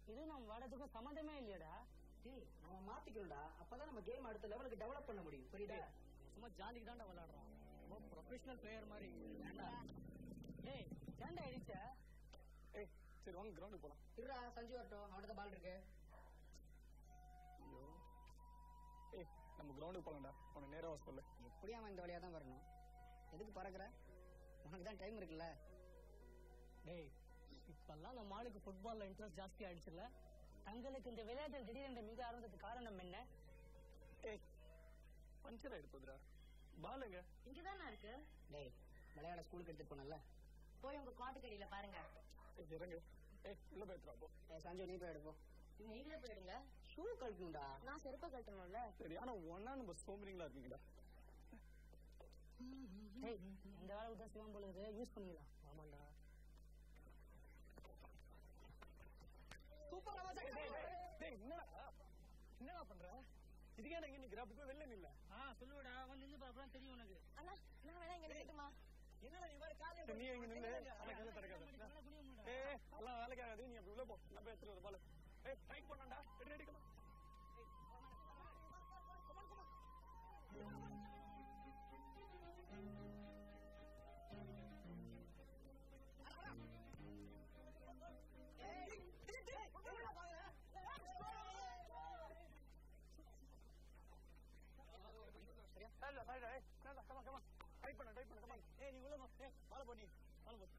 இது நம்ம வாடத்துக்கும் சம்மந்தமே இல்லையடா டேய் நம்ம மாத்திக்கணும்டா அப்பதான் நம்ம கேம் அடுத்த லெவலுக்கு டெவலப் பண்ண முடியும் புரியுதா சும்மா ஜாலிக்கு தான்டா விளையாடுறோம் ரொம்ப ப்ரொஃபஷனல் பிளேயர் மாதிரி ஏன்டா ஏய் ஏன்டா அடிச்ச ஏய் சரி வாங்க கிரவுண்டுக்கு போலாம் இருடா சஞ்சு வரட்டும் அவன்கிட்ட பால் இருக்கு ஐயோ ஏய் நம்ம கிரவுண்டுக்கு போலாம்டா உன்னை நேரா சொல்லு எப்படியும் அவன் இந்த வழியா தான் வரணும் எதுக்கு பறக்குற உனக்கு தான் டைம் இருக்குல்ல டேய் இப்பெல்லாம் நம்ம ஆளுக்கு ஃபுட்பால்ல இன்ட்ரெஸ்ட் ஜாஸ்தி ஆயிடுச்சுல்ல தங்களுக்கு இந்த விளையாட்டு திடீரென்று மிக ஆரம்பிச்சதுக்கு காரணம் என்ன ஏய் பஞ்சர் ஆயிடுப்பதுடா பாலுங்க இங்கதானா இருக்கு டேய் விளையாட ஸ்கூலுக்கு எடுத்துட்டு போனல போய் உங்க காட்டுக்கடியில பாருங்க ஏய் இறங்கு ஏய் உள்ள போய்த்துறா போ ஏய் சஞ்சு நீ போய் எடுப்போம் நீங்களே போயிடுங்க ஷூ கழட்டணும்டா நான் செருப்பை கட்டணும்ல சரி ஆனா ஒன்னா நம்ம சோம்பரிங்களா இருக்கீங்கடா டேய் இந்த வேலைக்கு தான் சிவம் போல இது யூஸ் பண்ணிக்கலாம் ஆமாண்டா டேய் என்னடா என்னடா பண்ற இதுக்கே நான் இங்க நிக்கிற அப்படி போய் வெளில நில்ல ஆ சொல்லுடா வந்து நின்று பாப்பா தெரியும் உனக்கு அண்ணா நான் வேணா இங்க நிக்கட்டுமா என்னடா நீ வேற காலையில சரி, நீ இங்க நில்லு எனக்கு எதுவும் திறக்காத ஏய் அதெல்லாம் வேலைக்கு ஆகாது நீ அப்படி உள்ள போ நான் போய் எடுத்துட்டு வர பாலு ஏய் டைட் பண்ணாண்டா ரெடி அடிக்கலாம் சரியா சரிடா சரிடா ஏய் என்னடா கமா கமா டைட் பண்ணு டைட் பண்ணு கமா ஏய் நீ உள்ள போ ஏய் பால போ நீ பால போ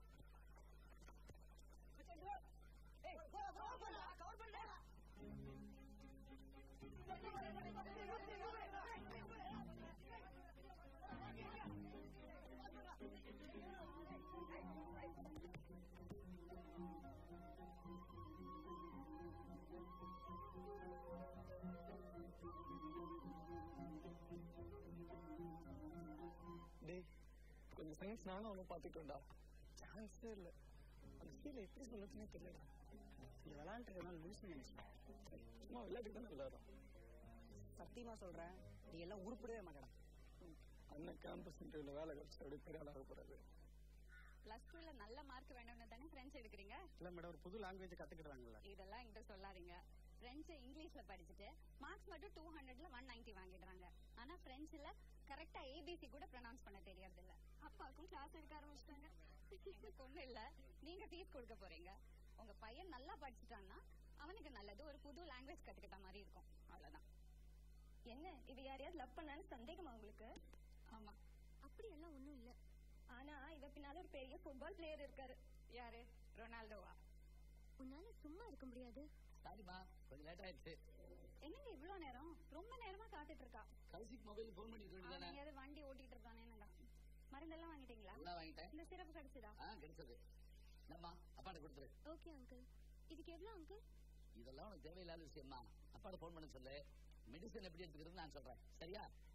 டேய் கொஞ்சம் சயின்ஸ் நானும் அவனும் பார்த்துக்கிட்டோம்டா சான்ஸே இல்லை அந்த ஃபீல் எப்படி சொல்லுச்சுன்னே தெரியல இந்த விளையாண்டுறதுனால லூஸ் நினைச்சேன் சும்மா விளையாட்டுக்கு தானே விளையாடுறோம் சத்தியமா சொல்றேன் நீ எல்லாம் உருப்படவே மாட்டேடா அண்ணன் கேம்பஸ் இன்டர்வியூல வேலை கிடைச்சு அப்படியே பெரிய ஆளாக போறாரு பிளஸ் டூல நல்ல மார்க் வேணும்னு தானே பிரெஞ்சு எடுக்கிறீங்க இல்ல மேடம் ஒரு புது லாங்குவேஜ் கத்துக்கிட்டாங்கல்ல இதெல்லாம் என்கிட்ட சொல்லாதீங்க பிரெஞ்சு இங்கிலீஷ்ல படிச்சுட்டு மார்க்ஸ் மட்டும் டூ ஹண்ட்ரட்ல ஒன் நைன்டி வாங்கிடுறாங்க ஆனா பிரெஞ்சுல கரெக்டா ஏபிசி கூட ப்ரொனவுன்ஸ் பண்ண தெரியறது இல்ல அப்பாவுக்கும் கிளாஸ் எடுக்க ஆரம்பிச்சிட்டாங்க எனக்கு ஒண்ணும் இல்ல நீங்க ஃபீஸ் கொடுக்க போறீங்க உங்க பையன் நல்லா படிச்சுட்டான்னா அவனுக்கு நல்லது ஒரு புது லாங்குவேஜ் கத்துக்கிட்ட மாதிரி இருக்கும் அவ்வளவுதான் என்ன இது யாரையாவது லவ் பண்ணான்னு சந்தேகமா உங்களுக்கு ஆமா அப்படி எல்லாம் ஒண்ணும் இல்ல ஆனா இவ பின்னால ஒரு பெரிய ஃபுட்பால் பிளேயர் இருக்காரு யாரு ரொனால்டோவா உன்னால சும்மா இருக்க முடியாது சாரிமா கொஞ்சம் லேட் ஆயிடுச்சு என்னங்க இவ்வளவு நேரம் ரொம்ப நேரமா காத்துட்டு இருக்கா கௌசிக் மொபைல் போன் பண்ணிட்டு அவன் வேண்டியதானே எங்கேயாவது வண்டி ஓட்டிட்டு இருக்கானேன்னு மருந்தெல்லாம் வாங்கிட்டீங்களா எல்லாம் வாங்கிட்டேன் இந்த சிறப்பு கிடைச்சதா ஆ கிடைச்சது என்னம்மா அப்பாட்ட கொடுத்துரு ஓகே அங்கிள் இதுக்கு எவ்வளவு அங்கிள் இதெல்லாம் உனக்கு தேவையில்லாத விஷயம்மா அப்பாட்ட போன் பண்ண சொல்லு மெடிசன் எப்படி எடுத்துக்கிறது நான் சொல்றேன் சரியா